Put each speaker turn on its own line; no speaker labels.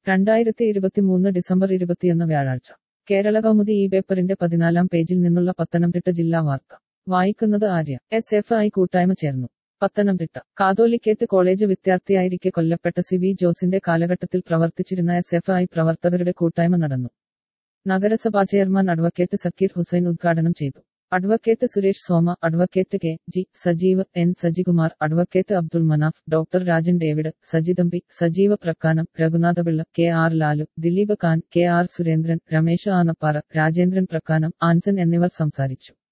രണ്ടായിരത്തി ഇരുപത്തിമൂന്ന് ഡിസംബർ ഇരുപത്തിയൊന്ന് വ്യാഴാഴ്ച കേരള കൗമുദി ഈ പേപ്പറിന്റെ പതിനാലാം പേജിൽ നിന്നുള്ള പത്തനംതിട്ട ജില്ലാ വാർത്ത വായിക്കുന്നത് ആര്യ എസ് എഫ് ഐ കൂട്ടായ്മ ചേർന്നു പത്തനംതിട്ട കാതോലിക്കേത്ത് കോളേജ് വിദ്യാർത്ഥിയായിരിക്കെ കൊല്ലപ്പെട്ട സി വി ജോസിന്റെ കാലഘട്ടത്തിൽ പ്രവർത്തിച്ചിരുന്ന എസ് എഫ് ഐ പ്രവർത്തകരുടെ കൂട്ടായ്മ നടന്നു നഗരസഭാ ചെയർമാൻ അഡ്വക്കേറ്റ് സക്കീർ ഹുസൈൻ ഉദ്ഘാടനം ചെയ്തു advocate Suresh Soma advocate K G Sajeev N Sajikumar advocate Abdul Manaf doctor Rajan David Sajithambi Sajeeva Prakkanam Raghunathapillai K R Lalu Dileep Khan K R Surendran Ramesh Anappara Rajendran Prakkanam Anson എന്നിവർ സംസാരിച്ചു